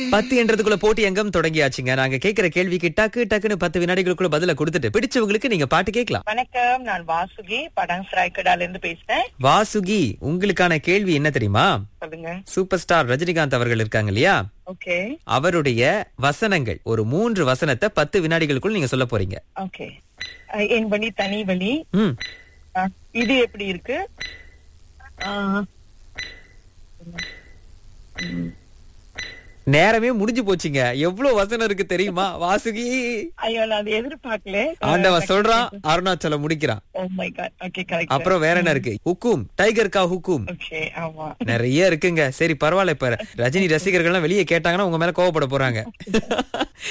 பத்து என்றதுக்குள்ள போட்டி எங்கும் தொடங்கியாச்சுங்க நாங்க கேக்குற கேள்விக்கு டக்கு டக்குன்னு பத்து வினாடிகளுக்குள்ள பதில கொடுத்துட்டு பிடிச்சவங்களுக்கு நீங்க பாட்டு கேட்கலாம் வணக்கம் நான் வாசுகி படாங் ஸ்ராய்கடால இருந்து பேசுறேன் வாசுகி உங்களுக்கான கேள்வி என்ன தெரியுமா சொல்லுங்க சூப்பர் ஸ்டார் ரஜினிகாந்த் அவர்கள் இருக்காங்க இல்லையா ஓகே அவருடைய வசனங்கள் ஒரு மூன்று வசனத்தை பத்து வினாடிகளுக்குள் நீங்க சொல்ல போறீங்க ஓகே என் வழி தனி வழி ம் அஹ், இது எப்படி இருக்கு அஹ், நேரமே முடிஞ்சு போச்சுங்க எவ்வளவு வசனம் இருக்கு தெரியுமா வாசுகி ஐயோ நான் அதை எதிர்பார்க்கல ஆண்டவன் சொல்றான் அருணாச்சலம் முடிக்கிறான் oh my god okay correct அப்புறம் வேற என்ன இருக்கு ஹுக்கும் டைகர் கா ஹுக்கும் ஓகே ஆமா நிறைய இருக்குங்க சரி பரவாயில்ல இப்ப ரஜினி ரசிகர்கள்லாம் வெளியே கேட்டாங்கன்னா உங்க மேல கோவப்பட போறாங்க